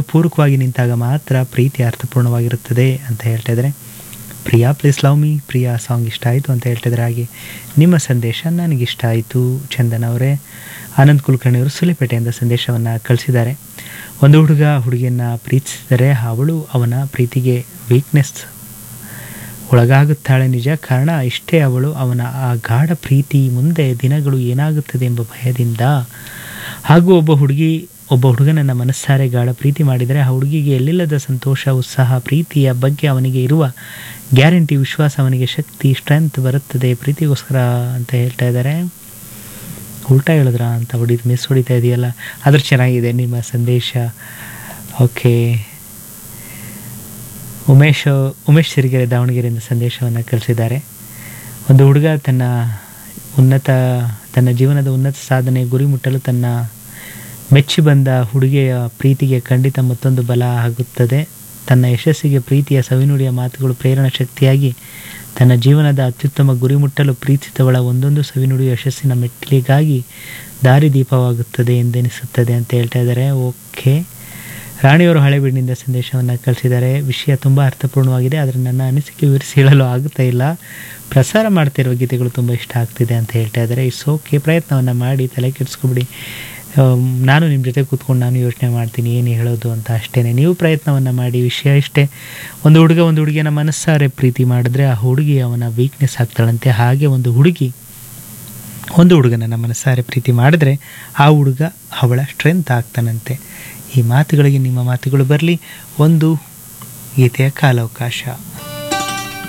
ಪೂರಕವಾಗಿ ನಿಂತಾಗ ಮಾತ್ರ ಪ್ರೀತಿ ಅರ್ಥಪೂರ್ಣವಾಗಿರುತ್ತದೆ ಅಂತ ಹೇಳ್ತಾ ಇದ್ದಾರೆ Priya please love me Priya song ಇಷ್ಟ ಆಯಿತು ಅಂತ ಹೇಳ್ತಾ ಇದ್ದಾರೆ ಹಾಗೆ ನಿಮ್ಮ ಸಂದೇಶ ನನಗಿಷ್ಟ ಆಯಿತು ಚಂದನ್ ಅವರೇ ಆನಂದ್ ಕುಲಕರ್ಣಿ ಅವರು ಸುಲಿಪೇಟೆಯಿಂದ ಸಂದೇಶವನ್ನು ಕಳಿಸಿದ್ದಾರೆ ಒಂದು ಹುಡುಗ ಹುಡುಗಿಯನ್ನು ಪ್ರೀತಿಸಿದರೆ ಅವಳು ಅವನ ಪ್ರೀತಿಗೆ ವೀಕ್ನೆಸ್ ಒಳಗಾಗುತ್ತಾಳೆ ನಿಜ ಕಾರಣ ಇಷ್ಟೇ ಅವಳು ಅವನ ಆ ಗಾಢ ಪ್ರೀತಿ ಮುಂದೆ ದಿನಗಳು ಏನಾಗುತ್ತದೆ ಎಂಬ ಭಯದಿಂದ ಹಾಗೂ ಒಬ್ಬ ಹುಡುಗಿ ಒಬ್ಬ ಹುಡುಗನನ್ನು ಮನಸ್ಸಾರೆ ಗಾಢ ಪ್ರೀತಿ ಮಾಡಿದರೆ ಆ ಹುಡುಗಿಗೆ ಎಲ್ಲಿಲ್ಲದ ಸಂತೋಷ ಉತ್ಸಾಹ ಪ್ರೀತಿಯ ಬಗ್ಗೆ ಅವನಿಗೆ ಇರುವ ಗ್ಯಾರಂಟಿ ವಿಶ್ವಾಸ ಅವನಿಗೆ ಶಕ್ತಿ ಸ್ಟ್ರೆಂತ್ ಬರುತ್ತದೆ ಪ್ರೀತಿಗೋಸ್ಕರ ಅಂತ ಹೇಳ್ತಾ ಇದ್ದಾರೆ ಉಲ್ಟಾ ಹೇಳಿದ್ರ ಅಂತ ಹೊಡಿದು ಮಿಸ್ ಹೊಡಿತಾ ಇದೆಯಲ್ಲ ಆದ್ರೆ ಚೆನ್ನಾಗಿದೆ ನಿಮ್ಮ ಸಂದೇಶ ಓಕೆ ಉಮೇಶ್ ಉಮೇಶ್ ಸಿರಿಗೆರೆ ದಾವಣಗೆರೆಯಿಂದ ಸಂದೇಶವನ್ನು ಕಳಿಸಿದ್ದಾರೆ ಒಂದು ಹುಡುಗ ತನ್ನ ಉನ್ನತ ತನ್ನ ಜೀವನದ ಉನ್ನತ ಸಾಧನೆ ಗುರಿ ಮುಟ್ಟಲು ತನ್ನ ಮೆಚ್ಚಿ ಬಂದ ಹುಡುಗಿಯ ಪ್ರೀತಿಗೆ ಖಂಡಿತ ಮತ್ತೊಂದು ಬಲ ಆಗುತ್ತದೆ ತನ್ನ ಯಶಸ್ಸಿಗೆ ಪ್ರೀತಿಯ ಸವಿನುಡಿಯ ಮಾತುಗಳು ಪ್ರೇರಣ ಶಕ್ತಿಯಾಗಿ ತನ್ನ ಜೀವನದ ಅತ್ಯುತ್ತಮ ಗುರಿ ಮುಟ್ಟಲು ಪ್ರೀತಿಸಿದವಳ ಒಂದೊಂದು ಸವಿನುಡಿ ಯಶಸ್ಸಿನ ಮೆಟ್ಟಿಲಿಗಾಗಿ ದಾರಿದೀಪವಾಗುತ್ತದೆ ಎಂದೆನಿಸುತ್ತದೆ ಅಂತ ಹೇಳ್ತಾ ಇದ್ದಾರೆ ಓಕೆ ರಾಣಿಯವರು ಹಳೆಬೀಡಿನಿಂದ ಸಂದೇಶವನ್ನು ಕಳಿಸಿದ್ದಾರೆ ವಿಷಯ ತುಂಬ ಅರ್ಥಪೂರ್ಣವಾಗಿದೆ ಆದರೆ ನನ್ನ ಅನಿಸಿಕೆ ವಿವರಿಸಿ ಹೇಳಲು ಆಗುತ್ತಾ ಇಲ್ಲ ಪ್ರಸಾರ ಮಾಡ್ತಿರುವ ಗೀತೆಗಳು ತುಂಬ ಇಷ್ಟ ಆಗ್ತಿದೆ ಅಂತ ಹೇಳ್ತಾ ಇದ್ದಾರೆ ಇಟ್ಸ್ ಓಕೆ ಪ್ರಯತ್ನವನ್ನು ಮಾಡಿ ತಲೆ ಕೆಡಿಸ್ಕೊಬಿಡಿ ಆಮ್, ನಾನು ನಿಮ್ಮ ಜೊತೆ ಕೂತ್ಕೊಂಡು ನಾನು ಯೋಚನೆ ಮಾಡ್ತೀನಿ ಏನು ಹೇಳೋದು ಅಂತ ಅಷ್ಟೇ ನೀವು ಪ್ರಯತ್ನವನ್ನು ಮಾಡಿ ವಿಷಯ ಇಷ್ಟೇ ಒಂದು ಹುಡುಗ ಒಂದು ಹುಡುಗಿನ ಮನಸ್ಸಾರೆ ಪ್ರೀತಿ ಮಾಡಿದ್ರೆ ಆ ಹುಡುಗಿ ಅವನ ವೀಕ್ನೆಸ್ ಆಗ್ತಾಳಂತೆ ಹಾಗೆ ಒಂದು ಹುಡುಗಿ ಒಂದು ಹುಡುಗನನ್ನು ಮನಸ್ಸಾರೆ ಪ್ರೀತಿ ಮಾಡಿದ್ರೆ ಆ ಹುಡುಗ ಅವಳ ಸ್ಟ್ರೆಂತ್ ಆಗ್ತಾನಂತೆ ಈ ಮಾತುಗಳಿಗೆ ನಿಮ್ಮ ಮಾತುಗಳು ಬರಲಿ ಒಂದು ಗೀತೆಯ ಕಾಲಾವಕಾಶ